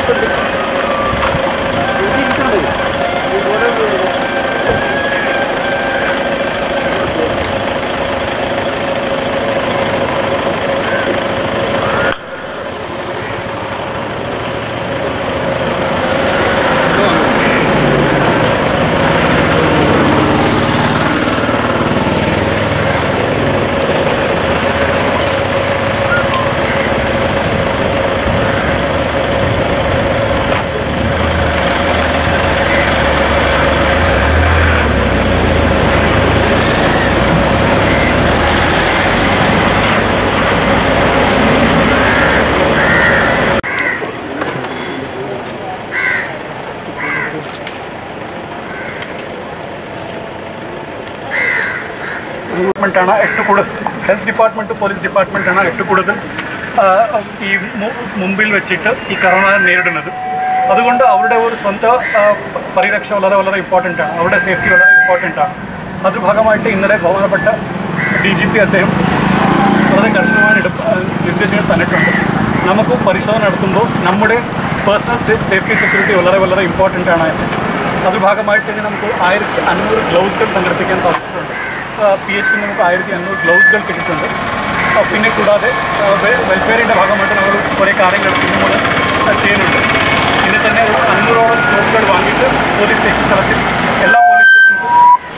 ഡിപ്പാർട്ട്മെൻറ്റാണ് ഏറ്റവും കൂടുതൽ health department police ഡിപ്പാർട്ട്മെൻറ്റാണ് ഏറ്റവും കൂടുതൽ ആ, ഈ മു- മുമ്പിൽ വെച്ചിട്ട് ഈ കറോണ നേരിടുന്നത് അതുകൊണ്ട് അവരുടെ ഒരു സ്വന്തം ആ, പരിരക്ഷ വളരെ വളരെ ഇമ്പോർട്ടൻ്റ് ആണ് അവരുടെ സേഫ്റ്റി വളരെ ഇമ്പോർട്ടൻ്റ് ആണ് അത് ഭാഗമായിട്ട് ഇന്നലെ ബഹുമാനപ്പെട്ട ഡി ജി പി അദ്ദേഹം വളരെ കർശനമായ ഇട നിർദ്ദേശങ്ങൾ തന്നിട്ടുണ്ട് നമുക്ക് പരിശോധന നടത്തുമ്പോൾ നമ്മുടെ പേഴ്സണൽ സേഫ്റ്റി സെക്യൂരിറ്റി വളരെ വളരെ ഇമ്പോർട്ടൻ്റ് ആണ് അതിന് അത് ഭാഗമായിട്ട് ഇനി നമുക്ക് ആയിരത്തി അഞ്ഞൂറ് ഗ്ലൗസുകൾ സംഘടിപ്പിക്കാൻ സാധിച്ചിട്ടുണ്ട് പി എച്ച് പി നമുക്ക് ആയിരത്തി അഞ്ഞൂറ് ഗ്ലൗസുകൾ കിട്ടിയിട്ടുണ്ട് ആ, പിന്നെ കൂടാതെ വെൽഫെയറിൻ്റെ ഭാഗമായിട്ട് നമ്മൾ കുറേ കാര്യങ്ങൾ ഇന്നു മുതൽ ആ, ചെയ്യുന്നുണ്ട് ഇന്ന് തന്നെ ഒരു അഞ്ഞൂറോളം സോപ്പുകൾ വാങ്ങിയിട്ട് പോലീസ് സ്റ്റേഷൻ തലത്തിൽ എല്ലാ പോലീസ് സ്റ്റേഷനിലും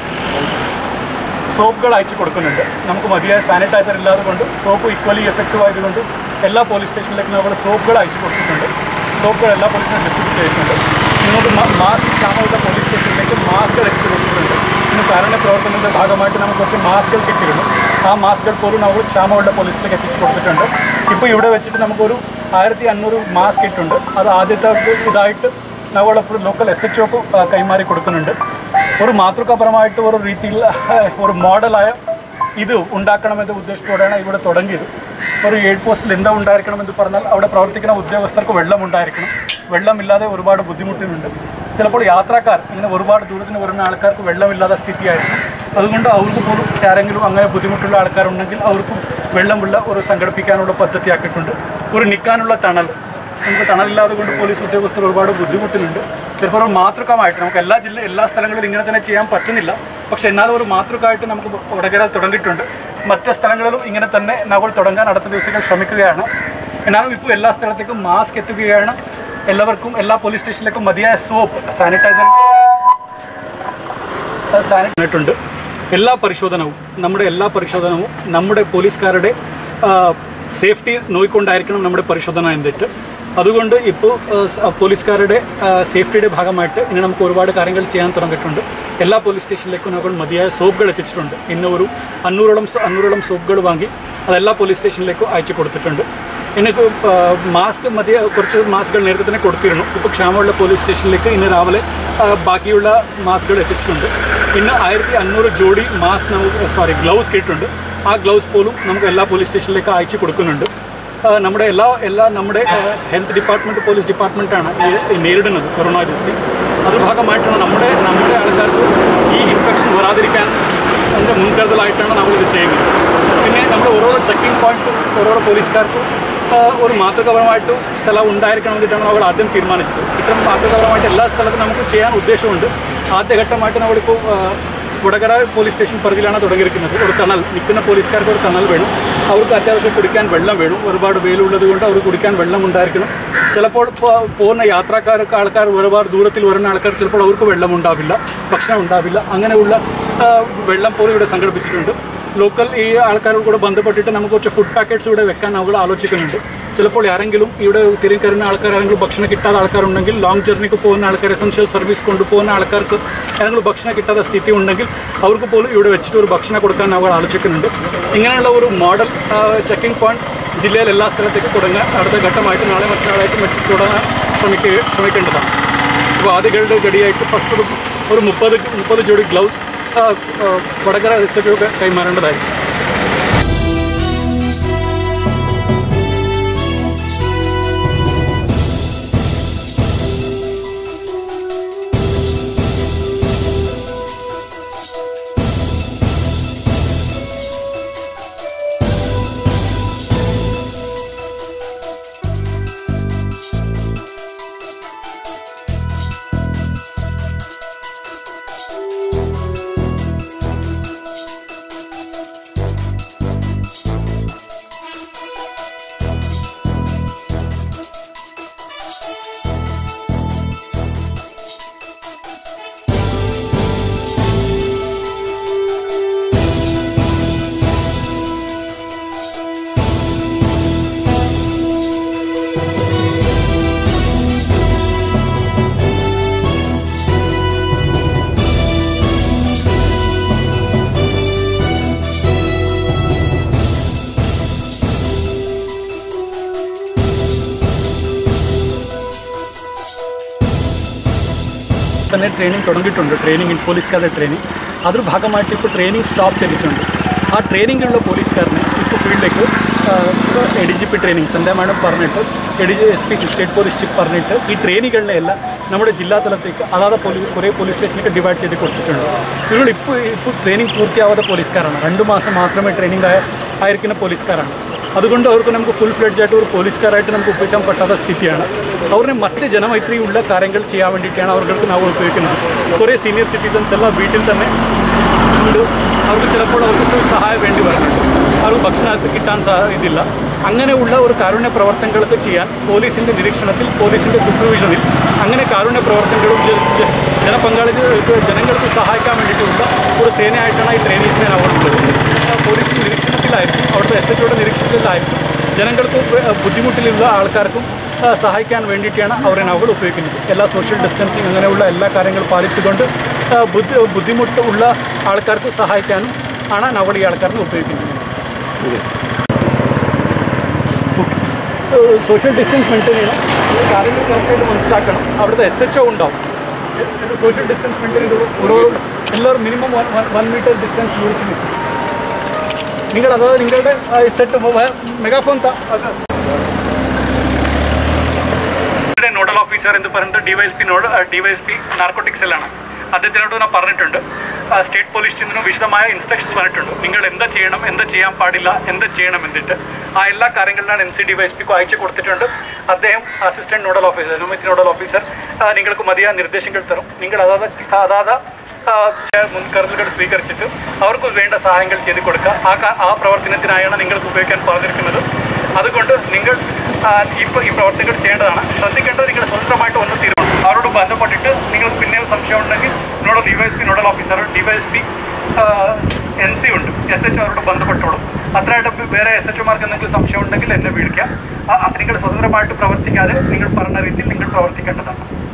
സോപ്പുകൾ അയച്ചു കൊടുക്കുന്നുണ്ട് നമുക്ക് മതിയായ സാനിറ്റൈസർ ഇല്ലാതെ കൊണ്ട് സോപ്പ് ഈക്വലി എഫക്റ്റീവ് ആയതുകൊണ്ട് എല്ലാ പോലീസ് സ്റ്റേഷനിലേക്കും നമ്മൾ സോപ്പുകൾ അയച്ചു കൊടുത്തിട്ടുണ്ട് സോപ്പുകൾ എല്ലാ പോലീസിനും ഡിസ്ട്രിബ്യൂട്ട് ചെയ്തിട്ടുണ്ട് ഇങ്ങോട്ട് മാസ്ക് ക്ഷാമമുള്ള പോലീസ് സ്റ്റേഷനിലേക്ക് മാസ്ക് എത്തിച്ചു കൊടുത്തിട്ടുണ്ട് ഇന്ന് കാരുണ്യ പ്രവർത്തനത്തിൻ്റെ ഭാഗമായിട്ട് നമുക്ക് കുറച്ച് മാസ്കുകൾ കിട്ടിയിരുന്നു ആ മാസ്കുകൾ പോലും നമ്മൾ ക്ഷാമമുള്ള പോലീസിലേക്ക് എത്തിച്ചു കൊടുത്തിട്ടുണ്ട് ഇപ്പോൾ ഇവിടെ വെച്ചിട്ട് നമുക്കൊരു ആയിരത്തി അഞ്ഞൂറ് മാസ്ക് ഇട്ടുണ്ട് അത് ആദ്യത്തെ ഇതായിട്ട് നമ്മളപ്പോൾ ലോക്കൽ എസ് എച്ച് ഒക്ക് കൈമാറി കൊടുക്കുന്നുണ്ട് ഒരു മാതൃകാപരമായിട്ട് ഒരു രീതിയിൽ ഒരു മോഡലായ ഇത് ഉണ്ടാക്കണമെന്ന ഉദ്ദേശത്തോടെയാണ് ഇവിടെ തുടങ്ങിയത് ഒരു എയ്ഡ് പോസ്റ്റിൽ എന്താ ഉണ്ടായിരിക്കണമെന്ന് പറഞ്ഞാൽ അവിടെ പ്രവർത്തിക്കുന്ന ഉദ്യോഗസ്ഥർക്ക് വെള്ളം ഉണ്ടായിരിക്കണം വെള്ളമില്ലാതെ ഒരുപാട് ബുദ്ധിമുട്ടുന്നുണ്ട് ചിലപ്പോൾ യാത്രക്കാർ ഇങ്ങനെ ഒരുപാട് ദൂരത്തിന് വരുന്ന ആൾക്കാർക്ക് വെള്ളമില്ലാത്ത സ്ഥിതിയായിരുന്നു അതുകൊണ്ട് അവർക്ക് പോലും ആരെങ്കിലും അങ്ങനെ ബുദ്ധിമുട്ടുള്ള ആൾക്കാരുണ്ടെങ്കിൽ അവർക്കും വെള്ളമുള്ള ഒരു സംഘടിപ്പിക്കാനുള്ള പദ്ധതിയാക്കിയിട്ടുണ്ട് ഒരു നിൽക്കാനുള്ള തണൽ നമുക്ക് തണലില്ലാതെ കൊണ്ട് പോലീസ് ഉദ്യോഗസ്ഥർ ഒരുപാട് ബുദ്ധിമുട്ടുന്നുണ്ട് ചിലപ്പോൾ ഒരു മാതൃകമായിട്ട് നമുക്ക് എല്ലാ ജില്ല എല്ലാ സ്ഥലങ്ങളിലും ഇങ്ങനെ തന്നെ ചെയ്യാൻ പറ്റുന്നില്ല പക്ഷേ എന്നാലും ഒരു മാതൃകമായിട്ട് നമുക്ക് വടകര തുടങ്ങിയിട്ടുണ്ട് മറ്റ് സ്ഥലങ്ങളിലും ഇങ്ങനെ തന്നെ നമ്മൾ തുടങ്ങാൻ അടുത്ത ദിവസങ്ങൾ ശ്രമിക്കുകയാണ് എന്നാലും ഇപ്പോൾ എല്ലാ സ്ഥലത്തേക്കും മാസ്ക് എത്തുകയാണ് എല്ലാവർക്കും എല്ലാ പോലീസ് സ്റ്റേഷനിലേക്കും മതിയായ സോപ്പ് സാനിറ്റൈസർ സാനിറ്റുണ്ട് എല്ലാ പരിശോധനവും നമ്മുടെ എല്ലാ പരിശോധനവും നമ്മുടെ പോലീസുകാരുടെ സേഫ്റ്റി നോക്കിക്കൊണ്ടായിരിക്കണം നമ്മുടെ പരിശോധന എന്നിട്ട് അതുകൊണ്ട് ഇപ്പോൾ പോലീസുകാരുടെ സേഫ്റ്റിയുടെ ഭാഗമായിട്ട് ഇനി നമുക്ക് ഒരുപാട് കാര്യങ്ങൾ ചെയ്യാൻ തുടങ്ങിയിട്ടുണ്ട് എല്ലാ പോലീസ് സ്റ്റേഷനിലേക്കും നമ്മൾ മതിയായ സോപ്പുകൾ എത്തിച്ചിട്ടുണ്ട് ഇന്ന് ഒരു അഞ്ഞൂറോളം സോ- അഞ്ഞൂറോളം സോപ്പുകൾ വാങ്ങി അതെല്ലാ പോലീസ് സ്റ്റേഷനിലേക്കും അയച്ചു കൊടുത്തിട്ടുണ്ട് എനിക്ക് മാസ്ക് മതി കുറച്ച് മാസ്കുകൾ നേരത്തെ തന്നെ കൊടുത്തിരുന്നു ഇപ്പോൾ ക്ഷാമമുള്ള പോലീസ് സ്റ്റേഷനിലേക്ക് ഇന്ന് രാവിലെ ആ, ബാക്കിയുള്ള മാസ്കുകൾ എത്തിച്ചിട്ടുണ്ട് ഇന്ന് ആയിരത്തി അഞ്ഞൂറ് ജോഡി മാസ്ക് നമുക്ക് സോറി ഗ്ലൗസ് കിട്ടിയിട്ടുണ്ട് ആ ഗ്ലൗസ് പോലും നമുക്ക് എല്ലാ പോലീസ് സ്റ്റേഷനിലേക്ക് അയച്ചു കൊടുക്കുന്നുണ്ട് ആ, നമ്മുടെ എല്ലാ എല്ലാ നമ്മുടെ ഹെൽത്ത് ഡിപ്പാർട്ട്മെൻറ്റ് പോലീസ് ഡിപ്പാർട്ട്മെൻറ്റാണ് ഈ നേരിടുന്നത് കൊറോണ ദിവസത്തിൽ അത് ഭാഗമായിട്ടാണ് നമ്മുടെ നമ്മുടെ ആൾക്കാർക്ക് ഈ ഇൻഫെക്ഷൻ വരാതിരിക്കാൻ അതിൻ്റെ മുൻകരുതലായിട്ടാണ് നമ്മളിത് ചെയ്യുന്നത് പിന്നെ നമ്മൾ ഓരോരോ ചെക്കിംഗ് പോയിന്റും ഓരോരോ പോലീസുകാർക്കും ആ, ഒരു മാതൃകാപരമായിട്ട് സ്ഥലം ഉണ്ടായിരിക്കണം എന്നിട്ടാണ് നമ്മൾ ആദ്യം തീരുമാനിച്ചത് ഇത്തരം മാതൃകാപരമായിട്ട് എല്ലാ സ്ഥലത്തും നമുക്ക് ചെയ്യാൻ ഉദ്ദേശമുണ്ട് ആദ്യഘട്ടമായിട്ട് നമ്മളിപ്പോൾ ആ, വടകര പോലീസ് സ്റ്റേഷൻ പരിധിയിലാണ് തുടങ്ങിയിരിക്കുന്നത് ഒരു തണൽ നിൽക്കുന്ന പോലീസുകാർക്ക് ഒരു തണൽ വേണം അവർക്ക് അത്യാവശ്യം കുടിക്കാൻ വെള്ളം വേണം ഒരുപാട് വെയിലുള്ളത് കൊണ്ട് അവർക്ക് കുടിക്കാൻ വെള്ളം ഉണ്ടായിരിക്കണം ചിലപ്പോൾ പോ- പോകുന്ന യാത്രക്കാർക്ക് ആൾക്കാർ ഒരുപാട് ദൂരത്തിൽ വരുന്ന ആൾക്കാർ ചിലപ്പോൾ അവർക്ക് വെള്ളം ഉണ്ടാവില്ല ഭക്ഷണം ഉണ്ടാവില്ല അങ്ങനെയുള്ള ആ, വെള്ളം പോലും ഇവിടെ സംഘടിപ്പിച്ചിട്ടുണ്ട് ലോക്കൽ ഈ ആൾക്കാരോട് കൂടെ ബന്ധപ്പെട്ടിട്ട് നമുക്ക് കുറച്ച് ഫുഡ് പാക്കറ്റ്സ് ഇവിടെ വെക്കാൻ നമ്മൾ ആലോചിക്കുന്നുണ്ട് ചിലപ്പോൾ ആരെങ്കിലും ഇവിടെ തിരികരുന്ന ആൾക്കാർ ആരെങ്കിലും ഭക്ഷണം കിട്ടാത്ത ആൾക്കാരുണ്ടെങ്കിൽ ലോങ് ജേർണിക്ക് പോകുന്ന ആൾക്കാർ എസൻഷ്യൽ സർവീസ് കൊണ്ടുപോകുന്ന ആൾക്കാർക്ക് ആരെങ്കിലും ഭക്ഷണം കിട്ടാത്ത സ്ഥിതി ഉണ്ടെങ്കിൽ അവർക്ക് പോലും ഇവിടെ വെച്ചിട്ട് ഒരു ഭക്ഷണം കൊടുക്കാൻ നമ്മൾ ആലോചിക്കുന്നുണ്ട് ഇങ്ങനെയുള്ള ഒരു മോഡൽ ചെക്കിംഗ് പോയിന്റ് ജില്ലയിൽ എല്ലാ സ്ഥലത്തേക്കും തുടങ്ങാൻ അടുത്ത ഘട്ടമായിട്ട് നാളെ മറ്റന്നാളായിട്ട് മറ്റ് തുടങ്ങാൻ ശ്രമിക്കുക ശ്രമിക്കേണ്ടതാണ് ഇപ്പോൾ ആദ്യകളുടെ ഗടിയായിട്ട് ഫസ്റ്റ് ഒരു ഒരു മുപ്പത് മുപ്പത് ജോഡി ഗ്ലൗസ് വടകര റിസർച്ച് കൈമാറേണ്ടതായിരിക്കും ഓൺലൈൻ ട്രെയിനിങ് തുടങ്ങിയിട്ടുണ്ട് ട്രെയിനിങ് ഇൻ പോലീസുകാരുടെ ട്രെയിനിങ് അതൊരു ഭാഗമായിട്ട് ഇപ്പോൾ ട്രെയിനിങ് സ്റ്റോപ്പ് ചെയ്തിട്ടുണ്ട് ആ ട്രെയിനിങ്ങിലുള്ള പോലീസുകാരനെ ഇപ്പോൾ ഫീൽഡിലേക്ക് A D G P training Sandhya madam പറഞ്ഞിട്ട് A D G S P state police chief പറഞ്ഞിട്ട് ഈ ട്രെയിനികളിലെ എല്ലാം നമ്മുടെ ജില്ലാ തലത്തേക്ക് അതാത് പോലീസ് കുറേ പോലീസ് സ്റ്റേഷനിലേക്ക് ഡിവൈഡ് ചെയ്ത് കൊടുത്തിട്ടുണ്ട് ഇവരോട് ഇപ്പോൾ ഇപ്പോൾ ട്രെയിനിങ് പൂർത്തിയാവാത്ത പോലീസുകാരാണ് രണ്ട് മാസം മാത്രമേ ട്രെയിനിങ് ആയ ആയിരിക്കുന്ന പോലീസുകാരാണ് അതുകൊണ്ട് അവർക്ക് നമുക്ക് ഫുൾ ഫ്ലെഡ്ജ് ആയിട്ട് ഒരു പോലീസുകാരായിട്ട് നമുക്ക് ഉപയോഗിക്കാൻ പറ്റാത്ത സ്ഥിതിയാണ് അവരെ മറ്റ് ജനമൈത്രിയുള്ള കാര്യങ്ങൾ ചെയ്യാൻ വേണ്ടിയിട്ടാണ് അവർക്ക് നാം ഉപയോഗിക്കുന്നത് കുറേ സീനിയർ സിറ്റിസൺസ് എല്ലാം വീട്ടിൽ തന്നെ ഉണ്ട് അവർക്ക് ചിലപ്പോൾ അവർക്ക് സഹായം വേണ്ടി വരുന്നുണ്ട് അവർക്ക് ഭക്ഷണം കിട്ടാൻ സാ ഇതില്ല അങ്ങനെയുള്ള ഒരു കാരുണ്യ പ്രവർത്തനങ്ങൾക്ക് ചെയ്യാൻ പോലീസിൻ്റെ നിരീക്ഷണത്തിൽ പോലീസിൻ്റെ സൂപ്പർവിഷനിൽ അങ്ങനെ കാരുണ്യ പ്രവർത്തനങ്ങളും ജ- ജ- ജനപങ്കാളികൾക്ക് ജനങ്ങൾക്ക് സഹായിക്കാൻ വേണ്ടിയിട്ടുള്ള ഒരു സേനയായിട്ടാണ് ഈ ട്രെയിനീസിനെ അവർ ഉള്ളത് പോലീസിൻ്റെ നിരീക്ഷണത്തിലായിരിക്കും അവിടുത്തെ എസ് എച്ച് നിരീക്ഷണത്തിലായിരിക്കും ജനങ്ങൾക്ക് വ- ബുദ്ധിമുട്ടിലുള്ള ആൾക്കാർക്കും ആ, സഹായിക്കാൻ വേണ്ടിയിട്ടാണ് അവരെ നവകൾ ഉപയോഗിക്കുന്നത് എല്ലാ സോഷ്യൽ ഡിസ്റ്റൻസിങ് അങ്ങനെയുള്ള എല്ലാ കാര്യങ്ങളും പാലിച്ചുകൊണ്ട് ആ, ബുദ്ധി ബുദ്ധിമുട്ട് ഉള്ള ആൾക്കാർക്ക് സഹായിക്കാനും ആണ് നവൾ ഈ ആൾക്കാർക്ക് ഉപയോഗിക്കുന്നത് സോഷ്യൽ ഡിസ്റ്റൻസ് മെയിൻറ്റെയിൻ ചെയ്യണം ഈ കാര്യങ്ങൾ കറക്റ്റായിട്ട് മനസ്സിലാക്കണം അവിടുത്തെ എസ് എച്ച് ഒ ഉണ്ടാവും സോഷ്യൽ ഡിസ്റ്റൻസ് മെയിൻറ്റെയിൻ ചെയ്ത് ഓരോ എല്ലാവരും minimum one metre distance unit നിൽക്കും നിങ്ങൾ അതായത് നിങ്ങളുടെ സെറ്റ് മെഗാഫോൺ ഇവിടെ നോഡൽ ഓഫീസർ എന്ന് പറഞ്ഞിട്ട് ഡിവൈഎസ്പി നോഡ് ഡിവൈഎസ്പി നാർക്കോട്ടിക്സിലാണ് അദ്ദേഹത്തിനോട് ഞാൻ പറഞ്ഞിട്ടുണ്ട് ആ, സ്റ്റേറ്റ് പോലീസ് സ്റ്റേഷനും വിശദമായ ഇൻസ്ട്രക്ഷൻസ് പറഞ്ഞിട്ടുണ്ട് നിങ്ങൾ എന്താ ചെയ്യണം എന്താ ചെയ്യാൻ പാടില്ല എന്താ ചെയ്യണം എന്നിട്ട് ആ എല്ലാ കാര്യങ്ങളിലാണ് എൻ സി ഡിവൈഎസ്പിക്ക് അയച്ചു കൊടുത്തിട്ടുണ്ട് അദ്ദേഹം അസിസ്റ്റന്റ് നോഡൽ ഓഫീസർ അനുമതി നോഡൽ ഓഫീസർ ആ, നിങ്ങൾക്ക് മതിയായ നിർദ്ദേശങ്ങൾ തരും നിങ്ങൾ അതാത് അതാത് ആ, മുൻകരുതലുകൾ സ്വീകരിച്ചിട്ട് അവർക്ക് വേണ്ട സഹായങ്ങൾ ചെയ്തു കൊടുക്കുക ആ കാ- ആ പ്രവർത്തനത്തിനായാണ് നിങ്ങൾക്ക് ഉപയോഗിക്കാൻ പറഞ്ഞിരിക്കുന്നത് അതുകൊണ്ട് നിങ്ങൾ ആ, ഇപ്പോൾ ഈ പ്രവർത്തനങ്ങൾ ചെയ്യേണ്ടതാണ് ശ്രദ്ധിക്കേണ്ടത് നിങ്ങൾ സ്വതന്ത്രമായിട്ട് ഒന്ന് തീരുമാനം അവരോട് ബന്ധപ്പെട്ടിട്ട് നിങ്ങൾക്ക് പിന്നെ സംശയം ഉണ്ടെങ്കിൽ nodal DYSP nodal officer DYSP N C ഉണ്ട് എസ് എച്ച് അവരോട് ബന്ധപ്പെട്ടോളും അത്രയായിട്ട് വേറെ എസ് എച്ച്മാർക്ക് എന്തെങ്കിലും സംശയം ഉണ്ടെങ്കിൽ എന്നെ വിളിക്കാം ആ, ആ, നിങ്ങൾ സ്വതന്ത്രമായിട്ട് പ്രവർത്തിക്കാതെ നിങ്ങൾ പറഞ്ഞ രീതിയിൽ നിങ്ങൾ പ്രവർത്തിക്കേണ്ടതാണ്